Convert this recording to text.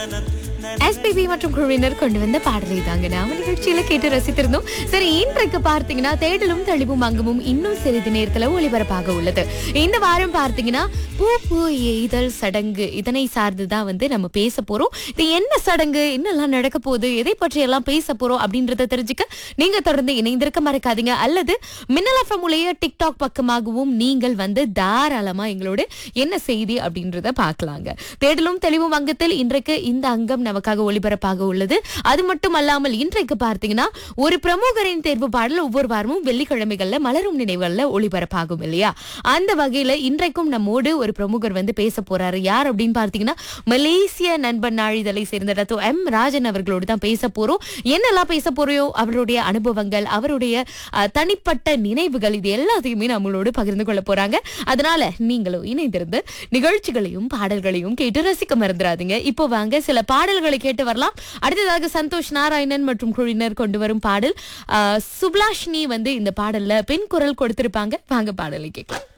SPB மற்றும் குழுவினர் கொண்டு வந்த பாடலை தாங்க நாம நிகழ்ச்சியில கேட்டு ரசித்திருந்தோம் சரி இன்றைக்கு பார்த்தீங்கன்னா தேடலும் தெளிவும் அங்கமும் இன்னும் சிறிது நேரத்துல ஒளிபரப்பாக உள்ளது இந்த வாரம் பார்த்தீங்கன்னா பூ பூ எய்தல் சடங்கு இதனை சார்ந்துதான் வந்து நம்ம பேச போறோம் இது என்ன சடங்கு என்னெல்லாம் நடக்க போகுது எதை பற்றி எல்லாம் பேச போறோம் அப்படின்றத தெரிஞ்சுக்க நீங்க தொடர்ந்து இணைந்திருக்க மறக்காதீங்க அல்லது மின்னல் எஃப்எம் உடைய டிக்டாக் பக்கமாகவும் நீங்கள் வந்து தாராளமா எங்களோட என்ன செய்தி அப்படின்றத பார்க்கலாங்க தேடலும் தெளிவும் அங்கத்தில் இன்றைக்கு இந்த அங்கம் நமக்காக ஒளிபரப்பாக உள்ளது அது மட்டும் அல்லாமல் இன்றைக்கு பார்த்தீங்கன்னா ஒரு பிரமுகரின் தேர்வு பாடல் ஒவ்வொரு வாரமும் வெள்ளிக்கிழமைகள்ல மலரும் நினைவுகள்ல ஒளிபரப்பாகும் இல்லையா அந்த வகையில இன்றைக்கும் நம்மோடு ஒரு பிரமுகர் வந்து பேச போறாரு யார் அப்படின்னு பார்த்தீங்கன்னா மலேசிய நண்பன் நாளிதழை சேர்ந்த ரத்தோ எம் ராஜன் அவர்களோடு தான் பேச போறோம் என்னெல்லாம் பேச போறோம் அவருடைய அனுபவங்கள் அவருடைய அஹ், தனிப்பட்ட நினைவுகள் இது எல்லாத்தையுமே நம்மளோடு பகிர்ந்து கொள்ள போறாங்க அதனால நீங்களும் இணைந்திருந்து நிகழ்ச்சிகளையும் பாடல்களையும் கேட்டு ரசிக்க மறந்துடாதீங்க இப்போ வாங்க சில பாடல்களை கேட்டு வரலாம் அடுத்ததாக சந்தோஷ் நாராயணன் மற்றும் குழுவினர் கொண்டு வரும் பாடல் அஹ், சுப்லாஷினி வந்து இந்த பாடல்ல பெண் குரல் கொடுத்திருப்பாங்க வாங்க பாடலை கேட்கலாம்